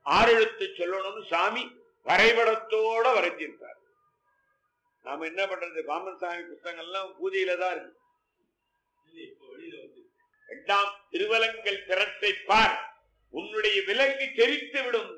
ஆறெழுத்து சொல்லணும்னு சாமி வரைபடத்தோட வரைஞ்சிருக்கார் நாம என்ன பண்றது பாமன் சாமி புத்தகங்கள்லாம் பூஜையில தான் இருக்கு இரண்டாம் திருவலங்கள் திறத்தை பார் உன்னுடைய விலங்கு தெரித்து விடும்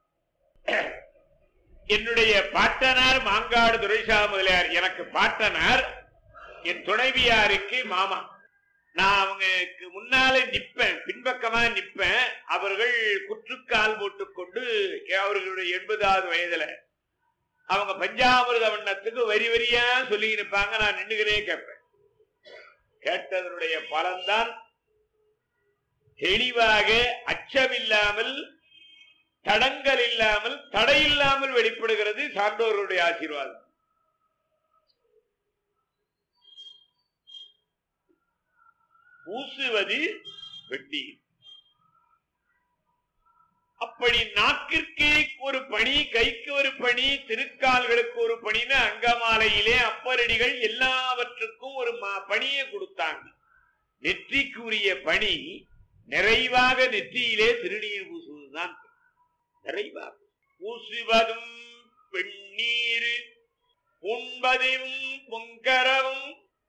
என்னுடைய பாட்டனார் மாங்காடு துரைசா முதலியார் எனக்கு பாட்டனார் என் துணைவியாருக்கு மாமா நான் அவங்களுக்கு முன்னாலே நிப்பேன் பின்பக்கமா நிப்பேன் அவர்கள் குற்றுக்கால் போட்டுக்கொண்டு அவர்களுடைய எண்பதாவது வயதுல அவங்க பஞ்சாமிரத வண்ணத்துக்கு வரி வரியா சொல்லி இருப்பாங்க நான் நின்னுகிறே கேட்பேன் கேட்டதனுடைய பலன்தான் தெளிவாக அச்சமில்லாமல் தடங்கள் இல்லாமல் தடை இல்லாமல் வெளிப்படுகிறது சான்றோர்களுடைய ஆசீர்வாதம் பூசுவது வெட்டி அப்படி நாக்கிற்கு ஒரு பணி கைக்கு ஒரு பணி திருக்கால்களுக்கு ஒரு பணின்னு அங்கமாலையிலே அப்பரடிகள் எல்லாவற்றுக்கும் ஒரு ம- பணியை கொடுத்தாங்க நெற்றிக்கு உரிய பணி நிறைவாக நெற்றியிலே திருநீர் பூசுவதுதான் நிறைவாக பூசுவதும் பெண்ணீர் உண்பதும் பொங்கரவும்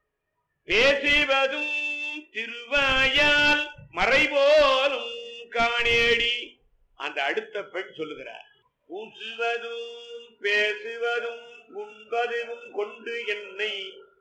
பேசுவதும் திருவாயால் மறைபோலும் காணேடி அந்த அடுத்த பெண் சொல்லுகிறார் பூசுவதும் பேசுவதும் உண்பதும் கொண்டு என்னை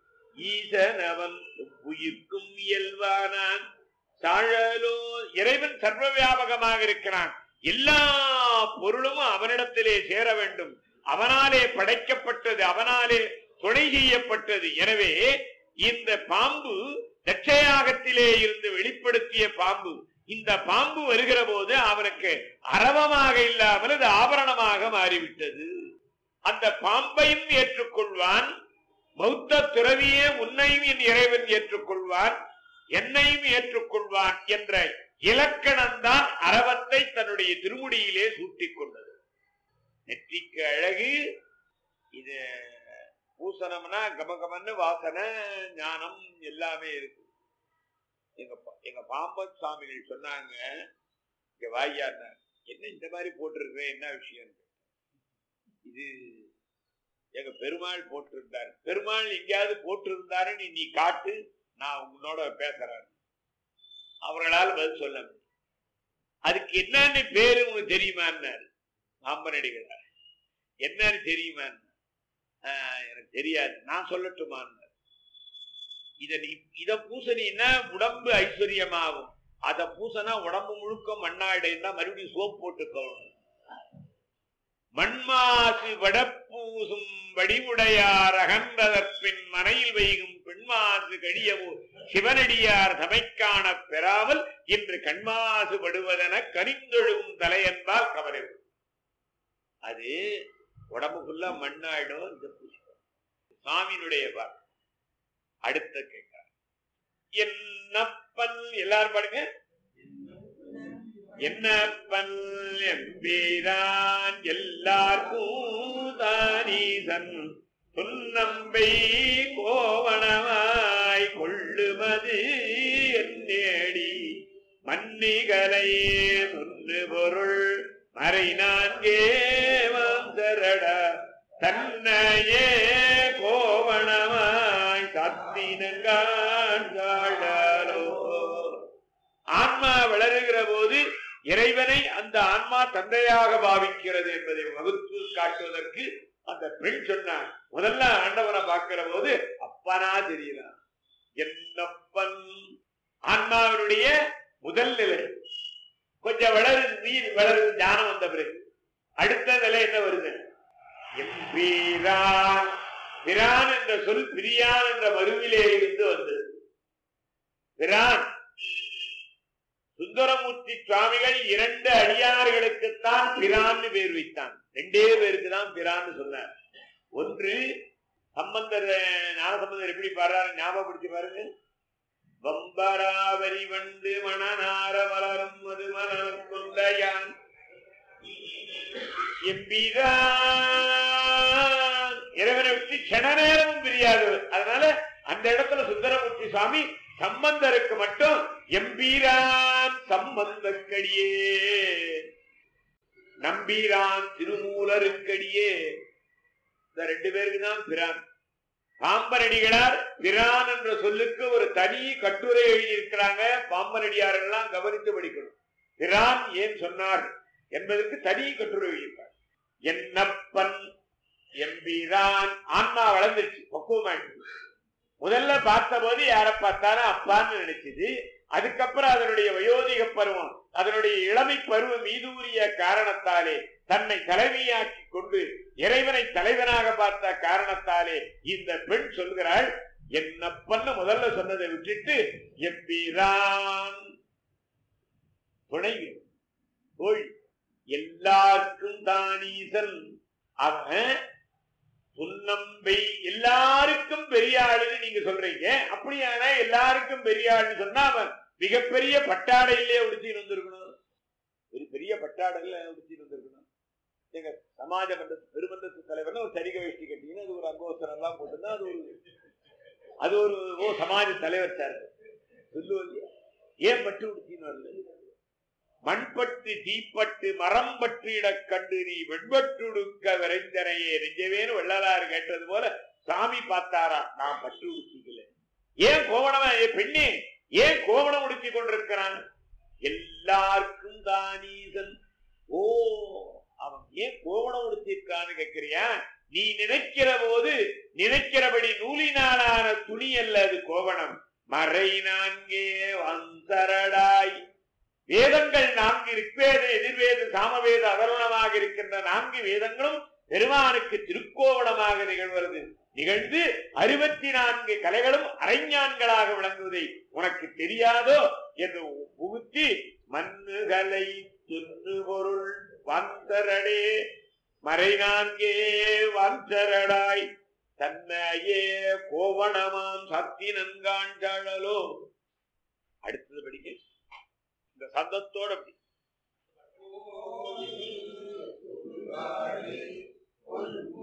ஈசனவன் உயிர்க்கும் இயல்பானான் சாழலோ இறைவன் சர்வ வியாபகமாக இருக்கிறான் எல்லா பொருளும் அவனிடத்திலே சேர வேண்டும் அவனாலே படைக்கப்பட்டது அவனாலே துணை செய்யப்பட்டது எனவே இந்த பாம்பு தட்சயாகத்திலே இருந்து வெளிப்படுத்திய பாம்பு இந்த பாம்பு வருகிற போது அவனுக்கு அரவமாக இல்லாமல் அது ஆபரணமாக மாறிவிட்டது அந்த பாம்பையும் ஏற்றுக்கொள்வான் பௌத்த துறவியே உன்னையும் என் இறைவன் ஏற்றுக்கொள்வான் என்னையும் ஏற்றுக்கொள்வான் என்ற இலக்கணம்தான் அரவத்தை தன்னுடைய திருமுடியிலே சூட்டிக் கொண்டது நெற்றிக்கு அழகு இது பூசணம்னா கமகமன்னு வாசனை ஞானம் எல்லாமே இருக்கு எங்க பா- எங்க பாம்பன் சுவாமிகள் சொன்னாங்க இங்க வாய்யார் என்ன இந்த மாதிரி போட்டிருக்கிற என்ன விஷயம் இது எங்க பெருமாள் போட்டிருந்தார் பெருமாள் எங்கேயாவது போட்டிருந்தாருன்னு நீ காட்டு நான் உன்னோட பேசுறேன் அவர்களால் பதில் சொல்ல முடியும் அதுக்கு என்னன்னு பேரு உனக்கு தெரியுமான்னாரு பாம்பனடிகளார் என்னன்னு தெரியுமா எனக்கு தெரியாது நான் சொல்லட்டுமான்னாரு இத நீ இத பூசணின்னா உடம்பு ஐஸ்வர்யமாகும் அத பூசனா உடம்பு முழுக்க மண்ணாயிடுன்னா மறுபடியும் சோப் போட்டுக்கணும் மண்மாசு வடப்பூசும் வடிவுடையார் அகன்றதற்பின் மனையில் வைகும் பெண்மாசு கடியவோ சிவனடியார் தமைக்காண பெறாமல் இன்று கண்மாசு படுவதென கனிந்தொழும் தலையன்பால் கவலை அது உடம்புக்குள்ள மண்ணாயிடும் இந்த புஷ்பம் சாமியினுடைய வாக்கு அடுத்த கேட்கிறார் என்னப்பன் எல்லாரும் பாடுங்க என்னப்பன் எம்பீரான் எல்லார்க்கும் தானீசன் துன்னம்பை கோவணமாய் கொள்ளுமது என்னேடி மன்னிகளை முன்னு பொருள் மறை நான்கே வந்தரட தன்னையே கோவணமாய் சத்தினங்காண்டோ ஆன்மா வளருகிற போது இறைவனை அந்த ஆன்மா தந்தையாக பாவிக்கிறது என்பதை வகுத்து காட்டுவதற்கு அந்த பெண் சொன்னார் முதல்ல ஆண்டவனை பார்க்கிற போது அப்பனா தெரியலாம் என்னப்பன் ஆன்மாவினுடைய முதல் நிலை கொஞ்சம் வளருது நீர் வளருது ஞானம் வந்த பிறகு அடுத்த நிலை என்ன வருது எம்பீரான் பிரான் என்ற சொல் பிரியான் என்ற மருவிலே இருந்து வந்தது பிரான் சுந்தரமூர்த்தி சுவாமிகள் இரண்டு அடியார்களுக்குத்தான் பிரான்னு பேர் வைத்தான் ரெண்டே பேருக்கு தான் பிரான்னு சொன்னார் ஒன்று சம்பந்தர் ஞானசம்பந்தர் எப்படி பாடுறாரு ஞாபகப்படுத்தி பாருங்க வம்பராவரி வண்டு மணநார மலரும் மது மலர் கொண்டையான் எம்பிதான் இறைவனை விட்டு சென நேரமும் பிரியாது அதனால அந்த இடத்துல சுந்தரமூர்த்தி சுவாமி சம்பந்தருக்கு மட்டும் எம்பீரான் சம்பந்தக்கடியே நம்பீரான் திருமூலருக்கடியே இந்த ரெண்டு பேருக்கு தான் பிரான் பாம்பரடிகளார் பிரான் என்ற சொல்லுக்கு ஒரு தனி கட்டுரை எழுதியிருக்கிறாங்க பாம்பரடியாரெல்லாம் கவனித்து படிக்கணும் பிரான் ஏன் சொன்னார் என்பதற்கு தனி கட்டுரை எழுதியிருக்கார் என்னப்பன் எம்பிரான் ஆன்மா வளர்ந்துருச்சு பக்குவமாயிடுச்சு முதல்ல பார்த்தபோது யாரை பார்த்தாலும் அப்பான்னு நினைச்சது அதுக்கப்புறம் அதனுடைய வயோதிக பருவம் அதனுடைய இளமை பருவம் மீதூரிய காரணத்தாலே தன்னை தலைமையாக்கி கொண்டு இறைவனை தலைவனாக பார்த்த காரணத்தாலே இந்த பெண் சொல்கிறாள் என்னப்பன்னு முதல்ல சொன்னதை விட்டுட்டு எம்பிரான் துணைவி தோழி எல்லாருக்கும் தானீசன் அவன் புன்னம்பை எல்லாருக்கும் பெரிய ஆளுன்னு நீங்க சொல்றீங்க அப்படியானா எல்லாருக்கும் பெரிய ஆளுன்னு சொன்னா அவன் மிகப்பெரிய பட்டாடையிலே உடுத்தின்னு வந்திருக்கணும் ஒரு பெரிய பட்டாடையில உடுத்தின்னு வந்திருக்கணும் எங்க சமாஜ மன்ற பெருமன்றத்து தலைவர்னு ஒரு சரிக வேஷ்டி கட்டிங்கன்னு அது ஒரு அங்கோசரம் எல்லாம் போட்டுன்னா அது ஒரு அது ஒரு ஓ சமாஜ தலைவர் சார் சொல்லுவது ஏன் பட்டு உடுத்தின்னு வரல மண்பட்டு தீப்பட்டு மரம் பற்றிடக் கண்டு நீ வெண்பட்டுடுக்க விரைந்தனையே நெஞ்சவேன்னு வெள்ளலாறு கேட்டது போல சாமி பார்த்தாரா நான் பட்டு உடுத்திக்கல ஏன் கோவணம் ஏ பெண்ணே ஏன் கோவணம் உடுத்தி கொண்டிருக்கிறான் எல்லாருக்கும் தானீசன் ஓ அவன் ஏன் கோவணம் உடுத்திருக்கான்னு கேட்கிறியா நீ நினைக்கிற போது நினைக்கிறபடி நூலினாலான துணி அல்ல அது கோவணம் மறை நான்கே வந்தரடாய் வேதங்கள் நான்கு ரிக்வேத எதிர்வேத சாமவேத அதர்வனமாக இருக்கின்ற நான்கு வேதங்களும் பெருமானுக்கு திருக்கோவணமாக நிகழ்வது நிகழ்ந்து அறுபத்தி நான்கு கலைகளும் அரைஞான்களாக விளங்குவதை உனக்கு தெரியாதோ என்று புகுத்தி மண்ணுகளை துன்று பொருள் வந்தரடே மறை நான்கே வந்தரடாய் தன்னையே கோவணமாம் சக்தி நன்காண்டாளோ அடுத்தது படிக்க இந்த சந்தத்தோட அப்படி